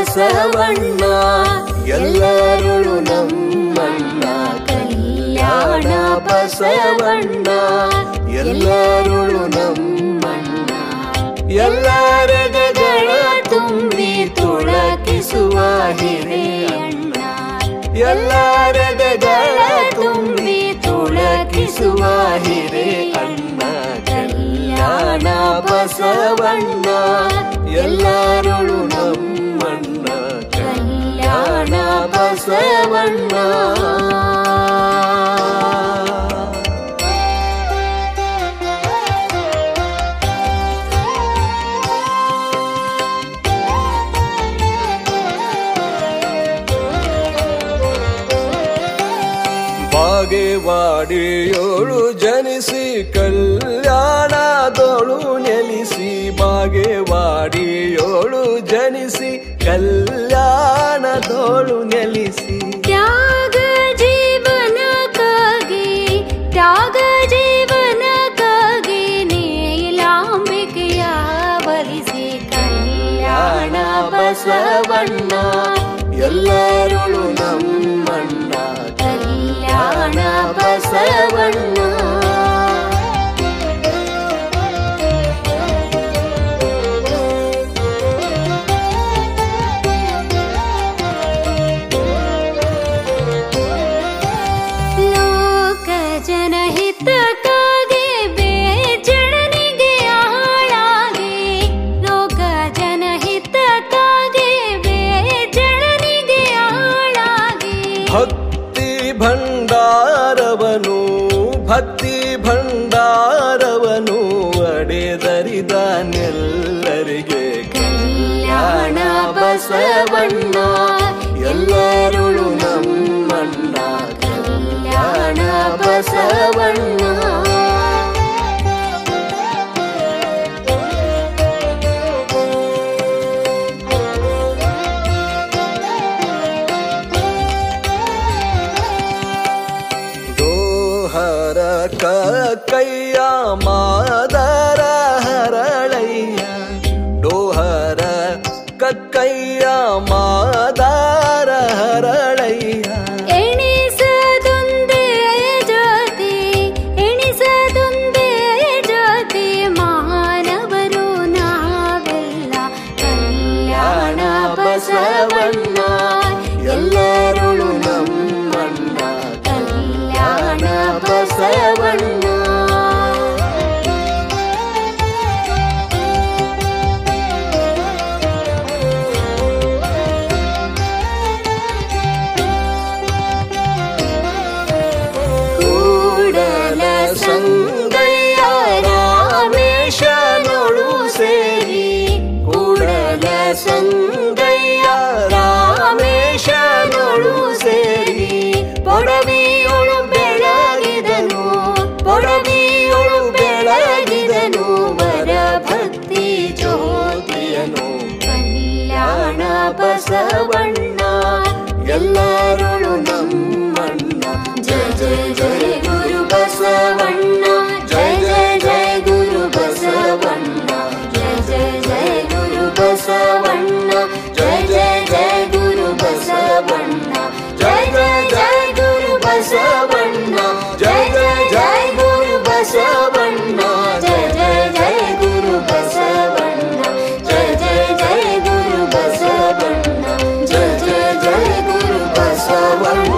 ಬಸವಣ್ಣ ಎಲ್ಲರೂ ನಮ್ಮಣ್ಣ ಕಲ್ಯಾಣ ಬಸವಣ್ಣ ಎಲ್ಲರೂ ನಮ್ಮಣ್ಣ ಎಲ್ಲರಗಳ ತುಂಬಿ ತುಳಕಿಸುವ ಹಿರಿಯಣ್ಣ ಎಲ್ಲರಗಳ ತುಂಬಿ ತುಳಕಿಸುವ ಹಿರೇ ಅಣ್ಣ ಕಲ್ಯಾಣ ಬಸವಣ್ಣ ಎಲ್ಲರೂ ನಮ್ಮಣ್ಣ ಕಲ್ಯಾಣ ಬಸವಣ್ಣ ಬಾಗೇವಾಡಿಯೋಳು ಜನಿಸಿ ಕಲ್ಯಾಣದೋಳು ನೆಲೆಸಿ ಬಾಗೇವಾಡಿಯೋಳು ಜನಿಸಿ ಕಲ್ಯಾಣದೋಳು ನೆಲೆಸಿ ತ್ಯಾಗ ಜೀವನಕ್ಕಾಗಿ ತ್ಯಾಗ ಜೀವನಕ್ಕಾಗಿ ನೀಲಾಂಬಿಕೆಯ ಬಲಿಸಿ ಕಲ್ಯಾಣ ಬಸವಣ್ಣ ಎಲ್ಲರೂ ನಮ್ಮಣ್ಣ ಕಲ್ಯಾಣ ಬಸವಣ್ಣ ಲೋಕ ಜನಹಿತಕ್ಕಾಗಿ ಬೇಜಡನಿಗೆ ಆಳಾಗಿ ಲೋಕ ಜನಹಿತಕ್ಕಾಗಿ ಬೇಜಡನಿಗೆ ಆಳಾಗಿ ಭಕ್ತಿ ಭಂಡಾರವನು ಭಕ್ತಿ ಭಂಡಾರವನು ಅಡೆದರಿದ ನೆಲ್ಲರಿಗೆ ಕಲ್ಯಾಣ ಬಸವಣ್ಣ ಎಲ್ಲರೂ ನಮ್ಮಣ್ಣ ಕಲ್ಯಾಣ ಬಸವಣ್ಣ ದೋಹರ ಕೈಯ ಮಾದರ ಹರಳಯ್ಯ ಡೋಹರ ಕಕ್ಕಯ್ಯ ಮಾದಾರ ಹರಳಯ್ಯ ಎಣಿಸದೊಂದೇ ಜ್ಯೋತಿ ಎಣಿಸದೊಂದೇ ಜ್ಯೋತಿ ಮಾನವರು ನಾವೆಲ್ಲ ಕಲ್ಯಾಣ ಬಸವಣ್ಣ ಎಲ್ಲರೂ ನಮ್ಮಣ್ಣ ಕಲ್ಯಾಣ ಬಸವಣ್ಣ ಕೂಡಲ ಸಂಗಯ್ಯ ರಾಮೇಶನೊಳು ಸೇರಿ ಕೂಡಲ ಸಂಗಯ್ಯ ರಾಮೇಶನೊಳು ಸೇರಿ ಪೊಡವಿಯೊಳು ಬೆಳಗಿದನು ಪೊಡವಿಯೊಳು ಬೆಳಗಿದನು ವರ ಭಕ್ತಿ ಜ್ಯೋತಿಯನು ಕಲ್ಯಾಣ ಬಸವಣ್ಣ ಎಲ್ಲರೂ ನಮ್ಮಣ್ಣ ಜಯ ಜಯ ಜಯ ಗುರು ಬಸವಣ್ಣ ಜಯ ಜಯ ಜಯ ಗುರು ಬಸವಣ್ಣ ಜಯ ಜಯ ಜಯ ಗುರು ಬಸವಣ್ಣ ಜಯ ಜಯ ಜಯ ಗುರು ಬಸವಣ್ಣ ಜಯ ಜಯ ಜಯ ಗುರು ಬಸವಣ್ಣ ಜಯ ಜಯ ಜಯ ಗುರು ಬಸವಣ್ಣ ಜಯ ಜಯ ಜಯ ಗುರು ಬಸವಣ್ಣ ಜಯ ಜಯ ಜಯ ಗುರು ಬಸವಣ್ಣ ಜಯ ಜಯ ಜಯ ಗುರು ಬಸವಣ್ಣ